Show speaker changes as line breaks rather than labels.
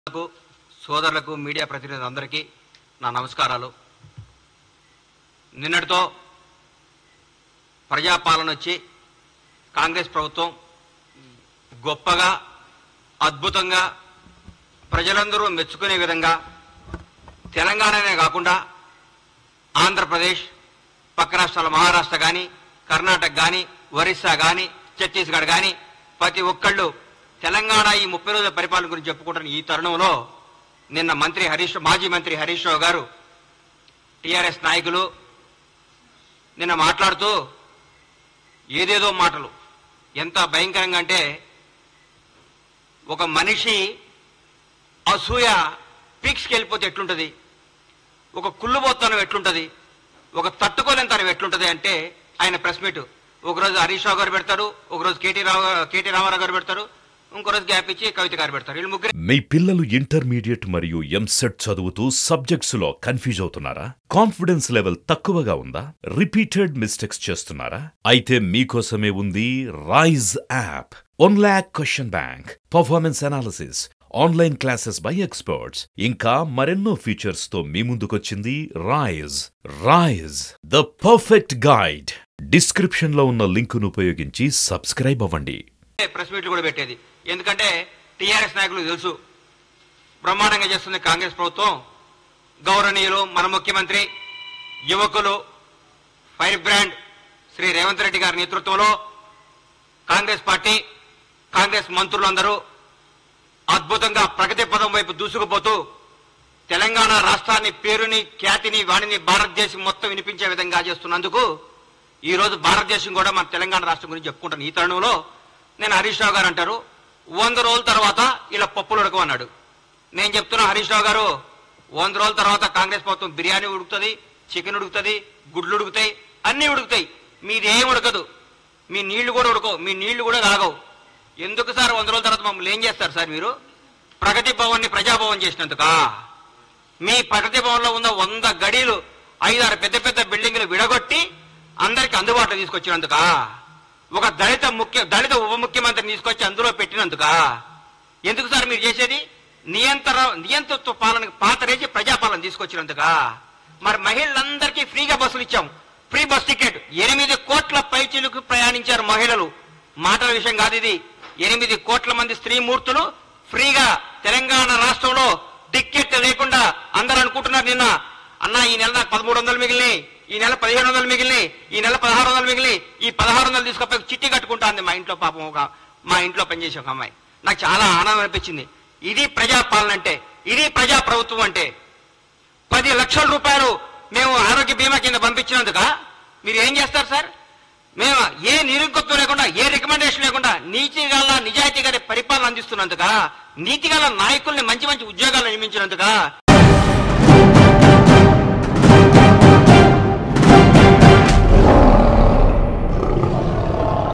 కు, సోదరులకు మీడియా ప్రతినిధులందరికీ నా నమస్కారాలు నిన్నటితో ప్రజాపాలన వచ్చి కాంగ్రెస్ ప్రభుత్వం గొప్పగా అద్భుతంగా ప్రజలందరూ మెచ్చుకునే విధంగా తెలంగాణనే కాకుండా ఆంధ్రప్రదేశ్ పక్క రాష్ట్రాల మహారాష్ట్ర కానీ కర్ణాటక కానీ ఒరిస్సా కానీ ఛత్తీస్గఢ్ కానీ ప్రతి ఒక్కళ్ళు తెలంగాణ ఈ ముప్పై రోజుల పరిపాలన గురించి చెప్పుకుంటున్న ఈ తరుణంలో నిన్న మంత్రి హరీష్ మాజీ మంత్రి హరీష్ రావు గారు టిఆర్ఎస్ నాయకులు నిన్న మాట్లాడుతూ ఏదేదో మాటలు ఎంత భయంకరంగా అంటే ఒక మనిషి అసూయ పీక్స్కి వెళ్ళిపోతే ఎట్లుంటుంది ఒక కుళ్ళుబోత్తనం ఎట్లుంటుంది ఒక తట్టుకోలేనితనం ఎట్లుంటుంది అంటే ఆయన ప్రెస్ మీట్ ఒకరోజు హరీష్ రావు గారు పెడతారు ఒకరోజు కేటీ రావు కేటీ రామారావు గారు పెడతారు ఇంకో రోజు గ్యాప్ ఇచ్చి కవిత గారు పెడతారు వీళ్ళు ముగ్గురు
మీ పిల్లలు ఇంటర్మీడియట్ మరియు ఎంసెట్ చదువుతూ సబ్జెక్ట్స్ లో కన్ఫ్యూజ్ అవుతున్నారా కాన్ఫిడెన్స్ లెవెల్ తక్కువగా ఉందా రిపీటెడ్ మిస్టేక్స్ చేస్తున్నారా అయితే మీకోసమే ఉంది Rise app one lakh question bank performance analysis online classes by experts ఇంకా మరెన్నో ఫీచర్స్ తో మీ ముందుకొచ్చింది Rise Rise the perfect guide description లో ఉన్న లింకును ఉపయోగించి సబ్స్క్రైబ్ అవ్వండి
ప్రెస్ మీట్లు కూడా పెట్టేది ఎందుకంటే టీఆర్ఎస్ నాయకులు తెలుసు బ్రహ్మాండంగా చేస్తుంది కాంగ్రెస్ ప్రభుత్వం గౌరవనీయులు మన ముఖ్యమంత్రి యువకులు ఫైర్ బ్రాండ్ శ్రీ రేవంత్ రెడ్డి గారి నేతృత్వంలో కాంగ్రెస్ పార్టీ కాంగ్రెస్ మంత్రులందరూ అద్భుతంగా ప్రగతి పదం వైపు దూసుకుపోతూ తెలంగాణ రాష్ట్రాన్ని పేరుని ఖ్యాతిని వాణిని భారతదేశం మొత్తం వినిపించే విధంగా చేస్తున్నందుకు ఈ రోజు భారతదేశం కూడా మన తెలంగాణ రాష్ట్రం గురించి చెప్పుకుంటాను ఈ తరుణంలో నేను హరీష్ రావు గారు అంటారు వంద రోజుల తర్వాత ఇలా పప్పులు ఉడకమన్నాడు నేను చెప్తున్నా హరీష్ రావు గారు వంద రోజుల తర్వాత కాంగ్రెస్ ప్రభుత్వం బిర్యానీ ఉడుకుతుంది చికెన్ ఉడుకుతుంది గుడ్లు ఉడుకుతాయి అన్నీ ఉడుకుతాయి మీది ఏం ఉడకదు మీ నీళ్లు కూడా ఉడకవు మీ నీళ్లు కూడా కాగవు ఎందుకు సార్ వంద రోజుల తర్వాత మమ్మల్ని ఏం చేస్తారు సార్ మీరు ప్రగతి భవన్ ని ప్రజాభవన్ చేసినందుకా మీ ప్రగతి భవన్ లో ఉన్న వంద గడీలు ఐదారు పెద్ద పెద్ద బిల్డింగ్లు విడగొట్టి అందరికి అందుబాటులో తీసుకొచ్చినందుక ఒక దళిత ముఖ్య దళిత ఉప ముఖ్యమంత్రిని తీసుకొచ్చి అందులో పెట్టినందుక ఎందుకు సార్ మీరు చేసేది నియంత్ర నియంతృత్వ పాలన పాతరేసి ప్రజాపాలన తీసుకొచ్చినందుక మరి మహిళలందరికీ ఫ్రీగా బస్సులు ఇచ్చాం ఫ్రీ బస్ టికెట్ ఎనిమిది కోట్ల పైచీలకు ప్రయాణించారు మహిళలు మాటల విషయం కాదు ఇది ఎనిమిది కోట్ల మంది స్త్రీమూర్తులు ఫ్రీగా తెలంగాణ రాష్ట్రంలో టికెట్ లేకుండా అందరూ అనుకుంటున్నారు నిన్న అన్న ఈ నెల నాకు పదమూడు వందలు మిగిలినాయి ఈ నెల పదిహేను వందలు మిగిలినాయి ఈ నెల పదహారు వందలు మిగిలినాయి ఈ పదహారు వందలు తీసుకపోయి చిట్టి కట్టుకుంటాంది మా ఇంట్లో పాపం ఒక మా ఇంట్లో పనిచేసే ఒక అమ్మాయి నాకు చాలా ఆనందం అనిపించింది ఇది ప్రజాపాలన అంటే ఇది ప్రజా ప్రభుత్వం అంటే పది లక్షల రూపాయలు మేము ఆరోగ్య బీమా కింద పంపించినందుక మీరు ఏం చేస్తారు సార్ మేము ఏ నిరుగొత్తు లేకుండా ఏ రికమెండేషన్ లేకుండా నీతి గల నిజాయితీ గారి పరిపాలన అందిస్తున్నందుక నీతి గల నాయకుల్ని మంచి మంచి ఉద్యోగాలు నియమించినందుక